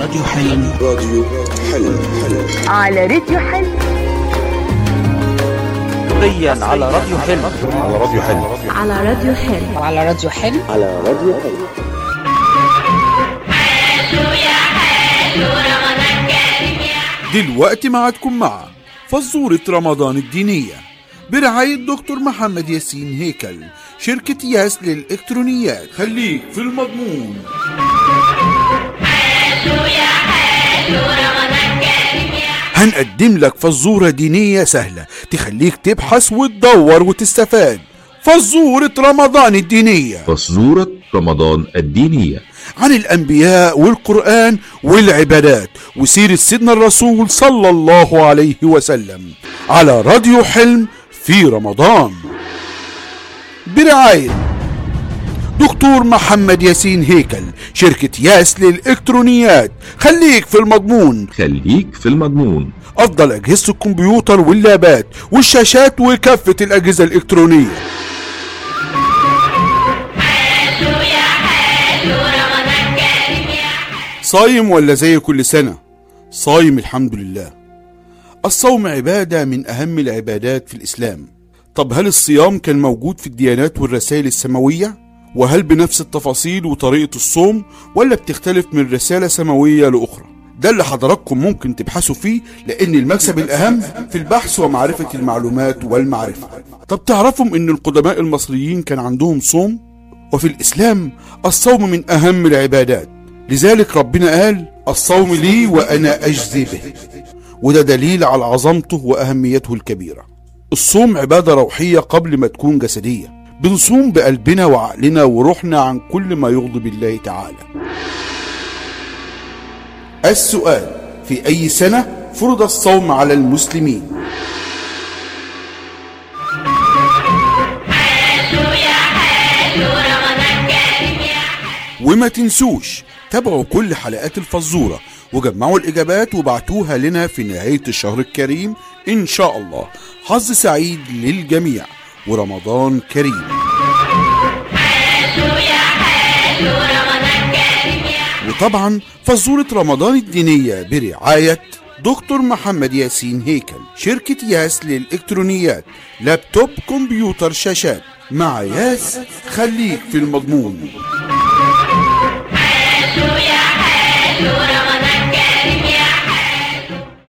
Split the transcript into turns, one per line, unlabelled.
راديو حلم
راديو حلم
على راديو حلم
حصريا على راديو حلم
على راديو حلم
على راديو حلم
على راديو حلم
على راديو حلم
دلوقتي معادكم مع فزورة رمضان الدينية برعاية دكتور محمد ياسين هيكل شركة ياس للإلكترونيات خليك في المضمون هنقدم لك فزورة دينية سهلة تخليك تبحث وتدور وتستفاد فزورة رمضان الدينية
فزورة رمضان الدينية
عن الأنبياء والقرآن والعبادات وسيرة سيدنا الرسول صلى الله عليه وسلم على راديو حلم في رمضان برعاية دكتور محمد ياسين هيكل شركة ياس للإلكترونيات خليك في المضمون
خليك في المضمون
أفضل أجهزة الكمبيوتر واللابات والشاشات وكافة الأجهزة الإلكترونية صايم ولا زي كل سنة صايم الحمد لله الصوم عبادة من أهم العبادات في الإسلام طب هل الصيام كان موجود في الديانات والرسائل السماوية؟ وهل بنفس التفاصيل وطريقة الصوم ولا بتختلف من رسالة سماوية لأخرى؟ ده اللي حضراتكم ممكن تبحثوا فيه لأن المكسب الأهم في البحث ومعرفة المعلومات والمعرفة طب تعرفوا إن القدماء المصريين كان عندهم صوم؟ وفي الإسلام الصوم من أهم العبادات لذلك ربنا قال الصوم لي وأنا أجزي به وده دليل على عظمته وأهميته الكبيرة الصوم عبادة روحية قبل ما تكون جسدية بنصوم بقلبنا وعقلنا وروحنا عن كل ما يغضب الله تعالى السؤال في أي سنة فرض الصوم على المسلمين وما تنسوش تابعوا كل حلقات الفزورة وجمعوا الإجابات وبعتوها لنا في نهاية الشهر الكريم إن شاء الله حظ سعيد للجميع ورمضان كريم وطبعا فزورة رمضان الدينية برعاية دكتور محمد ياسين هيكل شركة ياس للإلكترونيات لابتوب كمبيوتر شاشات مع ياس خليك في المضمون
حلو يا حلو